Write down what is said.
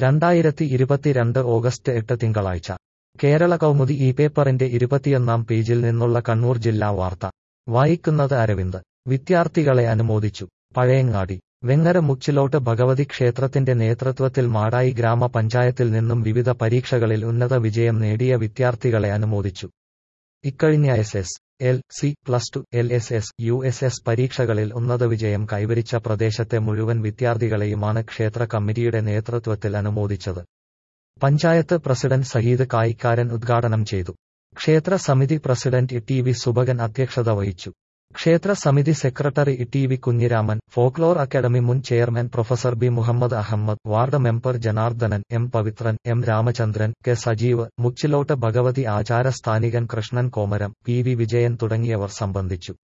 രണ്ടായിരത്തി ഇരുപത്തിരണ്ട് ഓഗസ്റ്റ് എട്ട് തിങ്കളാഴ്ച കേരള കൗമുദി ഈ പേപ്പറിന്റെ ഇരുപത്തിയൊന്നാം പേജിൽ നിന്നുള്ള കണ്ണൂർ ജില്ലാ വാർത്ത വായിക്കുന്നത് അരവിന്ദ് വിദ്യാർത്ഥികളെ അനുമോദിച്ചു പഴയങ്ങാടി വെങ്ങര മുച്ചിലോട്ട് ഭഗവതി ക്ഷേത്രത്തിന്റെ നേതൃത്വത്തിൽ മാടായി ഗ്രാമപഞ്ചായത്തിൽ നിന്നും വിവിധ പരീക്ഷകളിൽ ഉന്നത വിജയം നേടിയ വിദ്യാർത്ഥികളെ അനുമോദിച്ചു ഇക്കഴിഞ്ഞ S S L C plus two L S S U S S പരീക്ഷകളിൽ ഉന്നത വിജയം കൈവരിച്ച പ്രദേശത്തെ മുഴുവൻ വിദ്യാർത്ഥികളെയുമാണ് ക്ഷേത്ര കമ്മിറ്റിയുടെ നേതൃത്വത്തിൽ അനുമോദിച്ചത് പഞ്ചായത്ത് പ്രസിഡന്റ് സഹീദ് കായിക്കാരൻ ഉദ്ഘാടനം ചെയ്തു ക്ഷേത്ര സമിതി പ്രസിഡന്റ് ടി വി സുബകൻ അധ്യക്ഷത വഹിച്ചു ക്ഷേത്ര സമിതി secretary T V Kunhiraman folklore academy മുൻ chairman professor B Muhammad Ahmed ward member Janardhanan M Pavithran M Ramachandran K Sajeev Muchilot Bhagavathi ആചാര സ്ഥാനികൻ കൃഷ്ണൻ കോമരം പി വി വിജയൻ തുടങ്ങിയവർ സംബന്ധിച്ചു